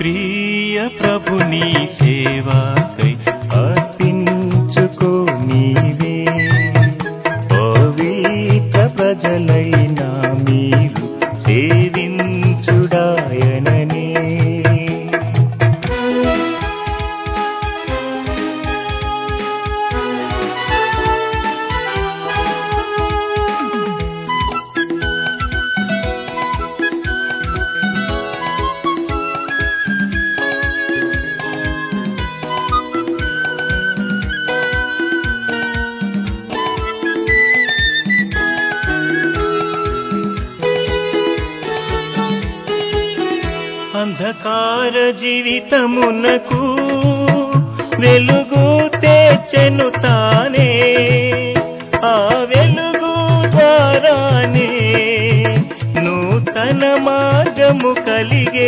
ప్రియ ప్రభు నీ సేవాకై అర్పించుకో నీవే పవిత్ర ప్రజలైన మీరు సేవించుడాయననే అంధకార జీవితమునకు వెలుగు తెచ్చెను తానే ఆ వెలుగు ద్వారానే నూతన మార్గము కలిగే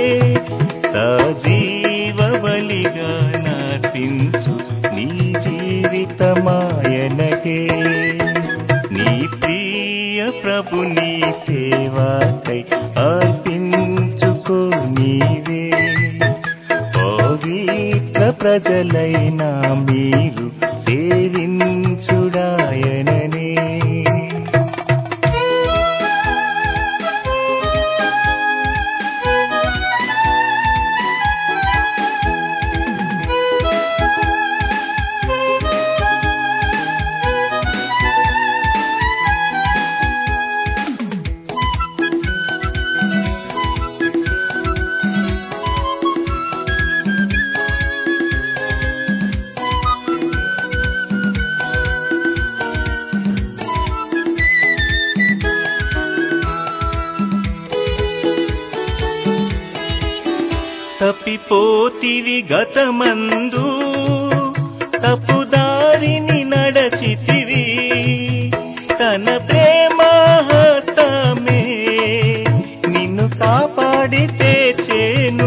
సజీవ బలిగా నర్పించు నీ జీవితమాయనకే నీ ప్రియ ప్రభు నీ సేవాకై అర్పించుకో నీవే పవిత్ర ప్రజలైన మీరు సేవించుడాయననే తప్పిపోతివి గతమందు తప్పుదారిని నడచితివి తన ప్రేమ హస్తమే నిన్ను కాపాడి తెచ్చేను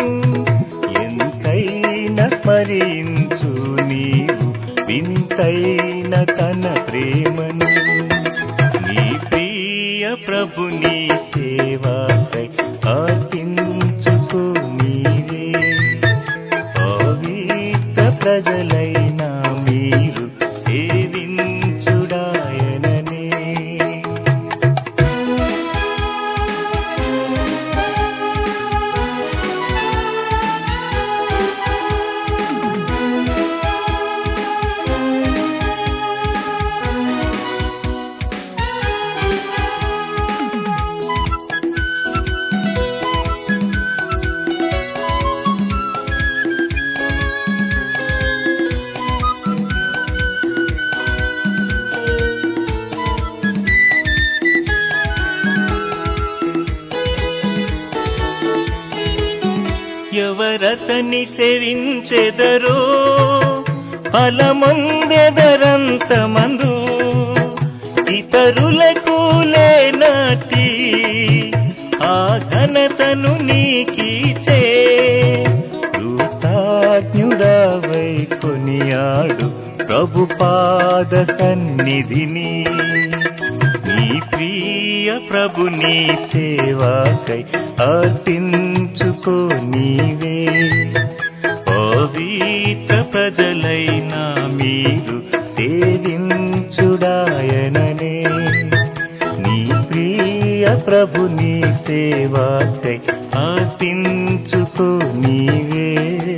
ఎంతైనా స్మరించు నీవు వింతైన తన ప్రేమను నీ ప్రియ ప్రభు నీ సేవాకై అర్పించుకో నీవే పవిత్ర ప్రజలైన మీరు సేవించుడాయననే ఎవరతని సేవించెదరో ఫలముందెదరంత మందు ఇతరులకు లేనటి ఆ ఘనతను నీకీచే కృతజ్ఞుడవై కొనియాడు ప్రభు పాద సన్నిధిని నీ ప్రియ ప్రభు నీ సేవాకై అర్పించుకో నీవే పవిత్ర ప్రజలైన మీరు సేవించుడాయననే నీ ప్రియ ప్రభు నీ సేవాకై అర్పించుకో నీవే